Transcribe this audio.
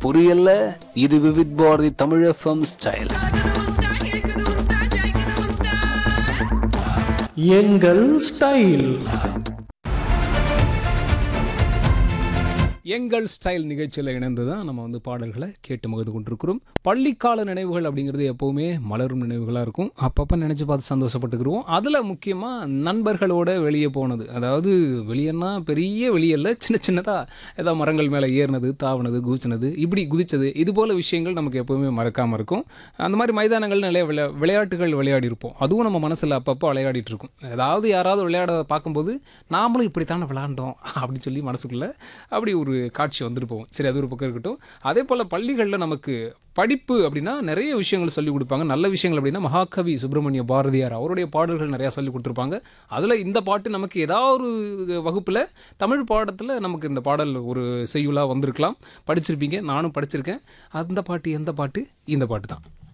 புரியல இது Vividh Bharati Tamil FM style கலக்குது உன் ஸ்டைல் இருக்குது உன் ஸ்டைல் ஜெயிக்குது உன் ஸ்டைல் எங்கள் ஸ்டைல் எங்கள் ஸ்டைல் நிகழ்ச்சியில் இணைந்து தான் நம்ம வந்து பாடல்களை கேட்டு மகிழ்ந்து கொண்டிருக்கிறோம் பள்ளிக்கால நினைவுகள் அப்படிங்கிறது எப்போவுமே மலரும் நினைவுகளாக இருக்கும் அப்பப்போ நினச்சி பார்த்து சந்தோஷப்பட்டுக்கிறோம் அதில் முக்கியமாக நண்பர்களோட வெளியே போனது அதாவது வெளியேன்னா பெரிய வெளியல்ல சின்ன சின்னதாக ஏதாவது மரங்கள் மேலே ஏறினது தாவுனது கூச்சினது இப்படி குதிச்சது இது போல் விஷயங்கள் நமக்கு எப்போவுமே மறக்காமல் இருக்கும் அந்த மாதிரி மைதானங்கள் நிறைய விளையா விளையாட்டுகள் விளையாடி இருப்போம் அதுவும் நம்ம மனசில் அப்பப்போ விளையாடிட்டு இருக்கும் ஏதாவது யாராவது விளையாட பார்க்கும்போது நாமளும் இப்படித்தானே விளாண்டோம் அப்படின்னு சொல்லி மனசுக்குள்ளே அப்படி ஒரு காட்சி வந்துட்டு போகும் சரி அது ஒரு பக்கம் இருக்கட்டும் அதே போல் பள்ளிகளில் நமக்கு படிப்பு அப்படின்னா நிறைய விஷயங்கள் சொல்லிக் கொடுப்பாங்க நல்ல விஷயங்கள் அப்படின்னா மகாகவி சுப்பிரமணிய பாரதியார் அவருடைய பாடல்கள் நிறையா சொல்லி கொடுத்துருப்பாங்க அதில் இந்த பாட்டு நமக்கு ஏதாவது ஒரு வகுப்பில் தமிழ் பாடத்தில் நமக்கு இந்த பாடல் ஒரு செய்யுளாக வந்திருக்கலாம் படிச்சிருப்பீங்க நானும் படிச்சிருக்கேன் அந்த பாட்டு எந்த பாட்டு இந்த பாட்டு தான்